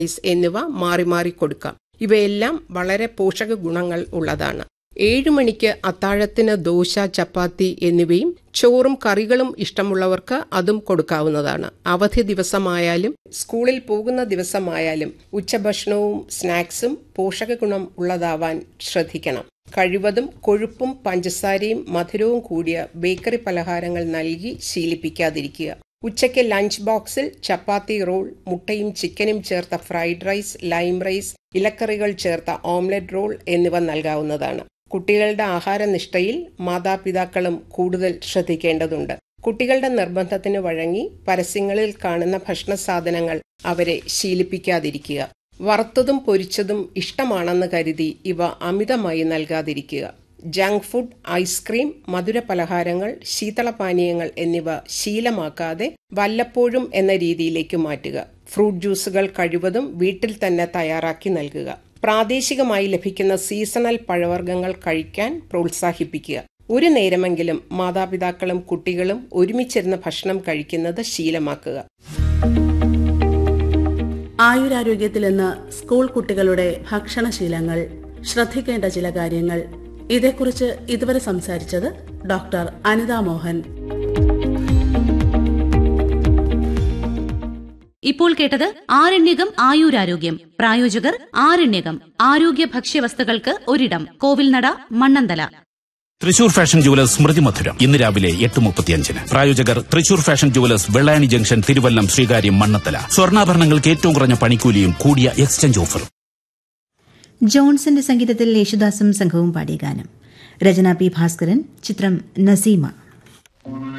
rice എന്നിവ മാറി മാറി കൊടുക്കാം ഇവയെല്ലാം വളരെ പോഷക ഗുണങ്ങൾ ഉള്ളതാണ് ഏഴു മണിക്ക് അത്താഴത്തിന് ദോശ ചപ്പാത്തി എന്നിവയും ചോറും കറികളും ഇഷ്ടമുള്ളവർക്ക് അതും കൊടുക്കാവുന്നതാണ് അവധി ദിവസമായാലും സ്കൂളിൽ പോകുന്ന ദിവസമായാലും ഉച്ചഭക്ഷണവും സ്നാക്സും പോഷക ഗുണം ഉള്ളതാവാൻ ശ്രദ്ധിക്കണം കഴിവതും കൊഴുപ്പും പഞ്ചസാരയും മധുരവും കൂടിയ ബേക്കറി പലഹാരങ്ങൾ നൽകി ശീലിപ്പിക്കാതിരിക്കുക ഉച്ചയ്ക്ക് ലഞ്ച് ബോക്സിൽ ചപ്പാത്തി റോൾ മുട്ടയും ചിക്കനും ചേർത്ത ഫ്രൈഡ് റൈസ് ലൈം റൈസ് ഇലക്കറികൾ ചേർത്ത ഓംലെറ്റ് റോൾ എന്നിവ നൽകാവുന്നതാണ് കുട്ടികളുടെ ആഹാരനിഷ്ഠയിൽ മാതാപിതാക്കളും കൂടുതൽ ശ്രദ്ധിക്കേണ്ടതുണ്ട് കുട്ടികളുടെ നിർബന്ധത്തിന് വഴങ്ങി പരസ്യങ്ങളിൽ കാണുന്ന ഭക്ഷണ സാധനങ്ങൾ അവരെ ശീലിപ്പിക്കാതിരിക്കുക വറുത്തതും പൊരിച്ചതും ഇഷ്ടമാണെന്ന് കരുതി ഇവ അമിതമായി നൽകാതിരിക്കുക ജങ്ക് ഫുഡ് ഐസ്ക്രീം മധുര പലഹാരങ്ങൾ ശീതളപാനീയങ്ങൾ എന്നിവ ശീലമാക്കാതെ വല്ലപ്പോഴും എന്ന രീതിയിലേക്ക് മാറ്റുക ഫ്രൂട്ട് ജ്യൂസുകൾ കഴിവതും വീട്ടിൽ തന്നെ തയ്യാറാക്കി നൽകുക പ്രാദേശികമായി ലഭിക്കുന്ന സീസണൽ പഴവർഗ്ഗങ്ങൾ കഴിക്കാൻ പ്രോത്സാഹിപ്പിക്കുക ഒരു നേരമെങ്കിലും മാതാപിതാക്കളും കുട്ടികളും ഒരുമിച്ചിരുന്ന് ഭക്ഷണം കഴിക്കുന്നത് ശീലമാക്കുക ആയുരാരോഗ്യത്തിൽ ഇന്ന് സ്കൂൾ കുട്ടികളുടെ ഭക്ഷണശീലങ്ങൾ ശ്രദ്ധിക്കേണ്ട ചില കാര്യങ്ങൾ ഇതേക്കുറിച്ച് ഇതുവരെ സംസാരിച്ചത് ഡോക്ടർ അനിത മോഹൻ ഇപ്പോൾ കേട്ടത് ആരണ്യകം ആയുരാരോഗ്യം പ്രായോജകർ ആരണ്യകം ആരോഗ്യ ഭക്ഷ്യവസ്തുക്കൾക്ക് ഒരിടം കോവിൽനട മണ്ണന്തല തൃശൂർ ഫാഷൻ ജുവലേഴ്സ് സ്മൃതി മധുരം ഇന്ന് രാവിലെ എട്ട് മുപ്പത്തിയഞ്ചിന് പ്രായോജകർ Thrissur fashion jewellers Vellani junction Thiruvallam Sreekaryam Mannanthala സ്വർണ്ണാഭരണങ്ങൾക്ക് ഏറ്റവും കുറഞ്ഞ പണിക്കൂലിയും കൂടിയ എക്സ്ചേഞ്ച് ഓഫറും ജോൺസന്റെ സംഗീതത്തിൽ യേശുദാസും സംഘവും പാടിയ ഗാനം രചന പി ഭാസ്കരൻ ചിത്രം നസീമ